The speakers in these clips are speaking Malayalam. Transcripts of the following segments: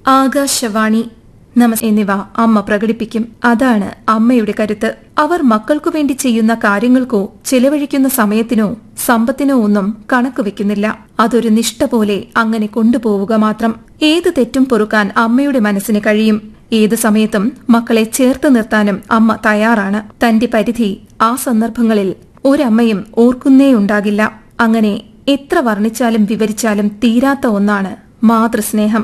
ആകാശവാണി നമസ് എന്നിവ അമ്മ പ്രകടിപ്പിക്കും അതാണ് അമ്മയുടെ കരുത്ത് അവർ മക്കൾക്കു വേണ്ടി ചെയ്യുന്ന കാര്യങ്ങൾക്കോ ചെലവഴിക്കുന്ന സമയത്തിനോ സമ്പത്തിനോ ഒന്നും കണക്ക് വെക്കുന്നില്ല അതൊരു നിഷ്ഠ പോലെ അങ്ങനെ കൊണ്ടുപോവുക മാത്രം ഏത് തെറ്റും പൊറുക്കാൻ അമ്മയുടെ മനസ്സിന് കഴിയും ഏത് സമയത്തും മക്കളെ ചേർത്ത് നിർത്താനും അമ്മ തയ്യാറാണ് തന്റെ പരിധി ആ സന്ദർഭങ്ങളിൽ ഒരമ്മയും ഓർക്കുന്നേയുണ്ടാകില്ല അങ്ങനെ എത്ര വർണ്ണിച്ചാലും വിവരിച്ചാലും തീരാത്ത ഒന്നാണ് മാതൃസ്നേഹം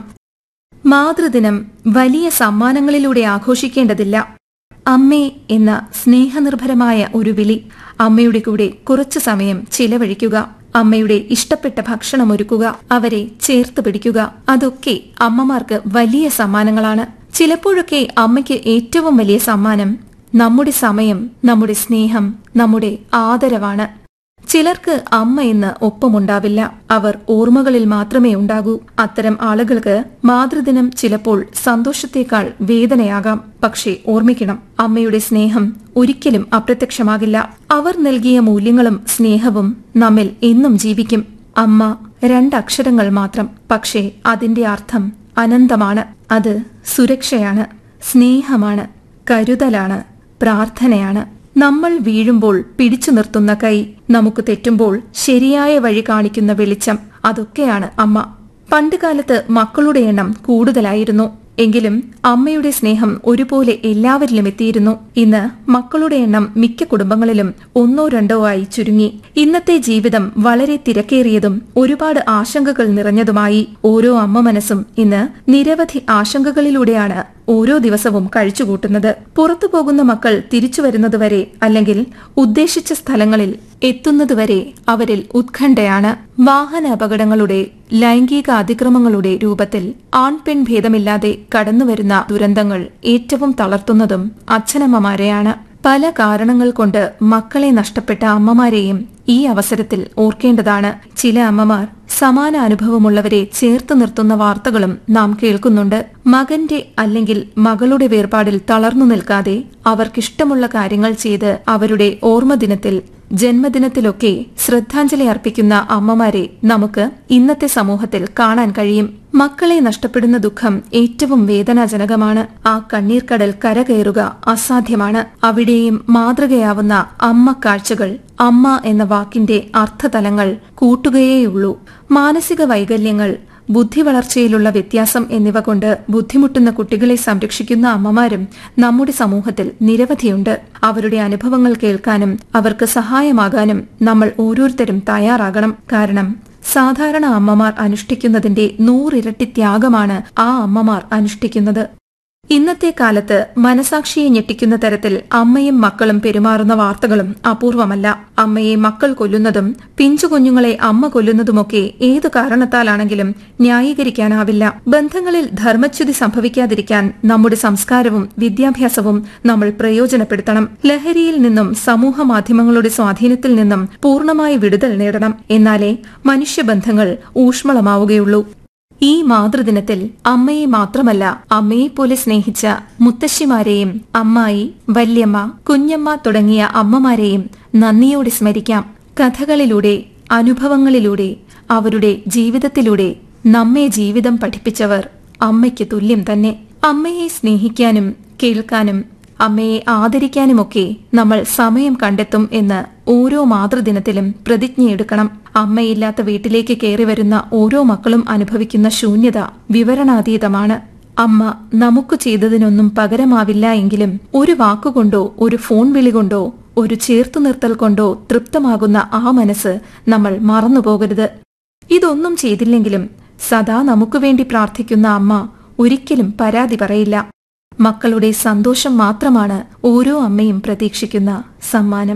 മാതൃദിനം വലിയ സമ്മാനങ്ങളിലൂടെ ആഘോഷിക്കേണ്ടതില്ല അമ്മേ എന്ന സ്നേഹനിർഭരമായ ഒരു വിളി അമ്മയുടെ കൂടെ കുറച്ചു സമയം ചിലവഴിക്കുക അമ്മയുടെ ഇഷ്ടപ്പെട്ട ഭക്ഷണം ഒരുക്കുക അവരെ ചേർത്ത് പിടിക്കുക അതൊക്കെ അമ്മമാർക്ക് വലിയ സമ്മാനങ്ങളാണ് ചിലപ്പോഴൊക്കെ അമ്മയ്ക്ക് ഏറ്റവും വലിയ സമ്മാനം നമ്മുടെ സമയം നമ്മുടെ സ്നേഹം നമ്മുടെ ആദരവാണ് ചിലർക്ക് അമ്മ എന്ന് ഒപ്പമുണ്ടാവില്ല അവർ ഓർമ്മകളിൽ മാത്രമേ ഉണ്ടാകൂ അത്തരം ആളുകൾക്ക് മാതൃദിനം ചിലപ്പോൾ സന്തോഷത്തേക്കാൾ വേദനയാകാം പക്ഷേ ഓർമ്മിക്കണം അമ്മയുടെ സ്നേഹം ഒരിക്കലും അപ്രത്യക്ഷമാകില്ല അവർ നൽകിയ മൂല്യങ്ങളും സ്നേഹവും നമ്മിൽ എന്നും ജീവിക്കും അമ്മ രണ്ടക്ഷരങ്ങൾ മാത്രം പക്ഷേ അതിന്റെ അർത്ഥം അനന്തമാണ് അത് സുരക്ഷയാണ് സ്നേഹമാണ് കരുതലാണ് പ്രാർത്ഥനയാണ് നമ്മൾ വീഴുമ്പോൾ പിടിച്ചു നിർത്തുന്ന കൈ നമുക്ക് തെറ്റുമ്പോൾ ശരിയായ വഴി കാണിക്കുന്ന വെളിച്ചം അതൊക്കെയാണ് അമ്മ പണ്ടുകാലത്ത് മക്കളുടെ എണ്ണം കൂടുതലായിരുന്നു എങ്കിലും അമ്മയുടെ സ്നേഹം ഒരുപോലെ എല്ലാവരിലും എത്തിയിരുന്നു ഇന്ന് മക്കളുടെ എണ്ണം മിക്ക കുടുംബങ്ങളിലും ഒന്നോ രണ്ടോ ആയി ചുരുങ്ങി ഇന്നത്തെ ജീവിതം വളരെ തിരക്കേറിയതും ഒരുപാട് ആശങ്കകൾ നിറഞ്ഞതുമായി ഓരോ അമ്മ മനസ്സും ഇന്ന് നിരവധി ആശങ്കകളിലൂടെയാണ് ഓരോ ദിവസവും കഴിച്ചുകൂട്ടുന്നത് പുറത്തു പോകുന്ന മക്കൾ തിരിച്ചു വരുന്നതുവരെ അല്ലെങ്കിൽ ഉദ്ദേശിച്ച സ്ഥലങ്ങളിൽ എത്തുന്നതുവരെ അവരിൽ ഉത്കണ്ഠയാണ് വാഹന അപകടങ്ങളുടെ ലൈംഗിക അതിക്രമങ്ങളുടെ രൂപത്തിൽ ആൺപെൺ ഭേദമില്ലാതെ കടന്നുവരുന്ന ദുരന്തങ്ങൾ ഏറ്റവും തളർത്തുന്നതും അച്ഛനമ്മമാരെയാണ് പല കാരണങ്ങൾ കൊണ്ട് മക്കളെ നഷ്ടപ്പെട്ട അമ്മമാരെയും ഈ അവസരത്തിൽ ഓർക്കേണ്ടതാണ് ചില അമ്മമാർ സമാന അനുഭവമുള്ളവരെ ചേർത്ത് നിർത്തുന്ന വാർത്തകളും നാം കേൾക്കുന്നുണ്ട് മകന്റെ അല്ലെങ്കിൽ മകളുടെ വേർപാടിൽ തളർന്നു നിൽക്കാതെ അവർക്കിഷ്ടമുള്ള കാര്യങ്ങൾ ചെയ്ത് അവരുടെ ഓർമ്മദിനത്തിൽ ജന്മദിനത്തിലൊക്കെ ശ്രദ്ധാഞ്ജലി അർപ്പിക്കുന്ന അമ്മമാരെ നമുക്ക് ഇന്നത്തെ സമൂഹത്തിൽ കാണാൻ കഴിയും മക്കളെ നഷ്ടപ്പെടുന്ന ദുഃഖം ഏറ്റവും വേദനാജനകമാണ് ആ കണ്ണീർക്കടൽ കരകയറുക അസാധ്യമാണ് അവിടെയും മാതൃകയാവുന്ന അമ്മ കാഴ്ചകൾ അമ്മ എന്ന വാക്കിന്റെ അർത്ഥതലങ്ങൾ കൂട്ടുകയേയുള്ളൂ മാനസിക വൈകല്യങ്ങൾ ബുദ്ധി വളർച്ചയിലുള്ള വ്യത്യാസം എന്നിവ കൊണ്ട് ബുദ്ധിമുട്ടുന്ന കുട്ടികളെ സംരക്ഷിക്കുന്ന അമ്മമാരും നമ്മുടെ സമൂഹത്തിൽ നിരവധിയുണ്ട് അവരുടെ അനുഭവങ്ങൾ കേൾക്കാനും അവർക്ക് സഹായമാകാനും നമ്മൾ ഓരോരുത്തരും തയ്യാറാകണം കാരണം സാധാരണ അമ്മമാർ അനുഷ്ഠിക്കുന്നതിന്റെ നൂറിരട്ടി ത്യാഗമാണ് ആ അമ്മമാർ അനുഷ്ഠിക്കുന്നത് ഇന്നത്തെ കാലത്ത് മനസാക്ഷിയെ ഞെട്ടിക്കുന്ന തരത്തിൽ അമ്മയും മക്കളും പെരുമാറുന്ന വാർത്തകളും അപൂർവമല്ല അമ്മയെ മക്കൾ കൊല്ലുന്നതും പിഞ്ചു കുഞ്ഞുങ്ങളെ അമ്മ കൊല്ലുന്നതുമൊക്കെ ഏതു കാരണത്താലാണെങ്കിലും ന്യായീകരിക്കാനാവില്ല ബന്ധങ്ങളിൽ ധർമ്മച്യുതി സംഭവിക്കാതിരിക്കാൻ നമ്മുടെ സംസ്കാരവും വിദ്യാഭ്യാസവും നമ്മൾ പ്രയോജനപ്പെടുത്തണം ലഹരിയിൽ നിന്നും സമൂഹ മാധ്യമങ്ങളുടെ സ്വാധീനത്തിൽ നിന്നും പൂർണ്ണമായ വിടുതൽ നേടണം എന്നാലേ മനുഷ്യബന്ധങ്ങൾ ഊഷ്മളമാവുകയുള്ളൂ ഈ മാതൃദിനത്തിൽ അമ്മയെ മാത്രമല്ല അമ്മയെപ്പോലെ സ്നേഹിച്ച മുത്തശ്ശിമാരെയും അമ്മായി വല്യമ്മ കുഞ്ഞമ്മ തുടങ്ങിയ അമ്മമാരെയും നന്ദിയോടെ സ്മരിക്കാം കഥകളിലൂടെ അനുഭവങ്ങളിലൂടെ അവരുടെ ജീവിതത്തിലൂടെ നമ്മെ ജീവിതം പഠിപ്പിച്ചവർ അമ്മയ്ക്ക് തുല്യം തന്നെ അമ്മയെ സ്നേഹിക്കാനും കേൾക്കാനും അമ്മയെ ആദരിക്കാനുമൊക്കെ നമ്മൾ സമയം കണ്ടെത്തും എന്ന് ഓരോ മാതൃദിനത്തിലും പ്രതിജ്ഞയെടുക്കണം അമ്മയില്ലാത്ത വീട്ടിലേക്ക് കയറി വരുന്ന ഓരോ മക്കളും അനുഭവിക്കുന്ന ശൂന്യത വിവരണാതീതമാണ് അമ്മ നമുക്ക് ചെയ്തതിനൊന്നും പകരമാവില്ല എങ്കിലും ഒരു വാക്കുകൊണ്ടോ ഒരു ഫോൺ വിളി കൊണ്ടോ ഒരു ചേർത്തു നിർത്തൽ കൊണ്ടോ തൃപ്തമാകുന്ന ആ മനസ്സ് നമ്മൾ മറന്നുപോകരുത് ഇതൊന്നും ചെയ്തില്ലെങ്കിലും സദാ നമുക്ക് വേണ്ടി പ്രാർത്ഥിക്കുന്ന അമ്മ ഒരിക്കലും പരാതി പറയില്ല മക്കളുടെ സന്തോഷം മാത്രമാണ് ഓരോ അമ്മയും പ്രതീക്ഷിക്കുന്ന സമ്മാനം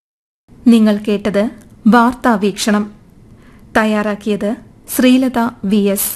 നിങ്ങൾ കേട്ടത് വാർത്താ വീക്ഷണം തയ്യാറാക്കിയത് ശ്രീലത വി എസ്